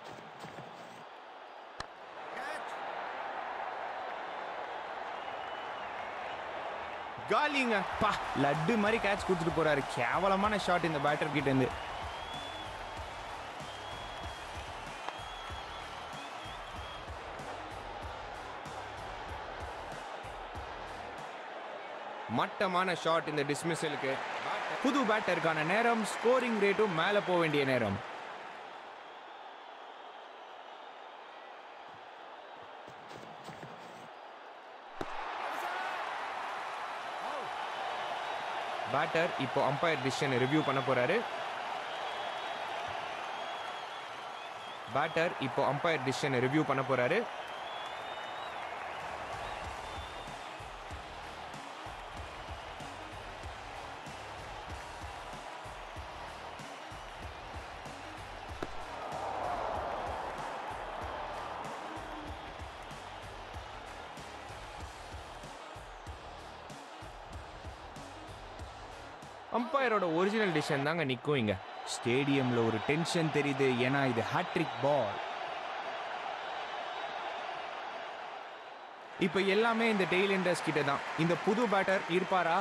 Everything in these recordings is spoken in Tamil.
காலிங்க பா லட்டு மாதிரி கேட்ச் கொடுத்துட்டு போறாரு கேவலமான ஷாட் இந்த பேட்டர் கிட்ட இருந்து மட்டமான ஷாட் இந்த டிஸ்மிஸலுக்கு புது பேட்டருக்கான நேரம் ஸ்கோரிங் ரேட்டும் மேலே போக வேண்டிய நேரம் பேட்டர் இப்போ அம்பையர் டிசிஷனை ரிவ்யூ பண்ண போறாரு பேட்டர் இப்போ அம்பையர் டிசிஷனை ரிவ்யூ பண்ண போறாரு அம்பையரோட ஒரிஜினல் டிசிஷன் தாங்க நிற்கும் இங்க ஸ்டேடியம்ல ஒரு டென்ஷன் தெரியுது ஏன்னா இது ஹாட்ரிக் பால் இப்போ எல்லாமே இந்த டெய்ல் இண்டர்ஸ் கிட்ட தான் இந்த புது பேட்டர் இருப்பாரா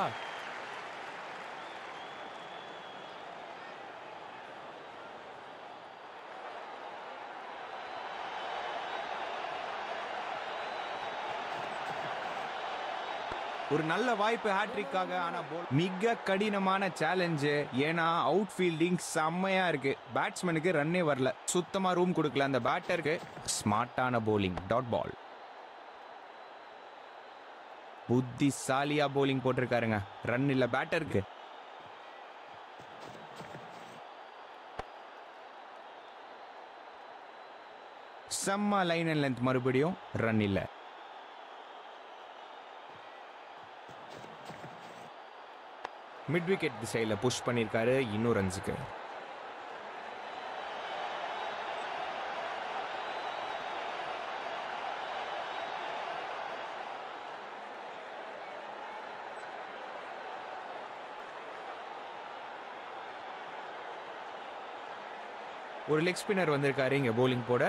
ஒரு நல்ல வாய்ப்பு ஹேட்ரிக்காக ஆனா போல் மிக கடினமான சேலஞ்சு ஏன்னா அவுட் ஃபீல்டிங் செம்மையா இருக்கு பேட்ஸ்மேனுக்கு ரன்னே வரல சுத்தமா ரூம் கொடுக்கல அந்த பேட்டருக்கு ஸ்மார்ட்டான போலிங் டாட் பால் புத்திசாலியா போலிங் போட்டிருக்காருங்க ரன் இல்ல பேட்டருக்கு செம்ம லைன் அண்ட் லென்த் மறுபடியும் ரன் இல்லை மிட் விக்கெட் திசையில் புஷ் பண்ணியிருக்காரு இன்னும் ரன்ஸுக்கு ஒரு லெக் ஸ்பின்னர் வந்திருக்காரு இங்க போலிங் போட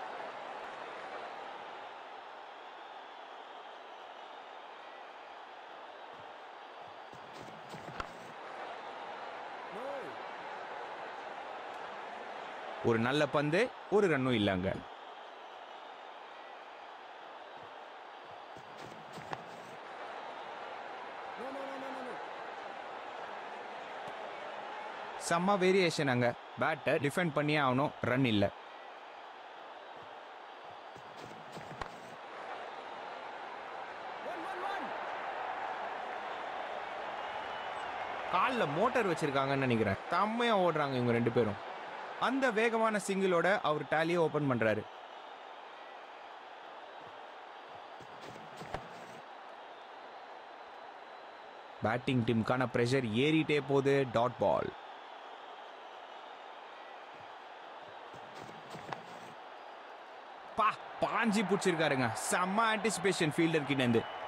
ஒரு நல்ல பந்து ஒரு ரன்னும் இல்லைங்க செம்ம வேரியேஷன் அங்க பேட்டை டிஃபெண்ட் பண்ணியே ஆகணும் ரன் இல்லை காலில் மோட்டார் வச்சிருக்காங்கன்னு நினைக்கிறேன் செம்மையா ஓடுறாங்க இவங்க ரெண்டு பேரும் அந்த வேகமான சிங்கிளோட அவர் டேலியை ஓபன் பண்றாரு பேட்டிங் டீமுக்கான ப்ரெஷர் ஏறிட்டே போகுது டாட் பால் பா பாஞ்சி பிடிச்சிருக்காருங்க செம்ம ஆன்டிசிபேஷன் ஃபீல்டர் கிட்ட இருந்து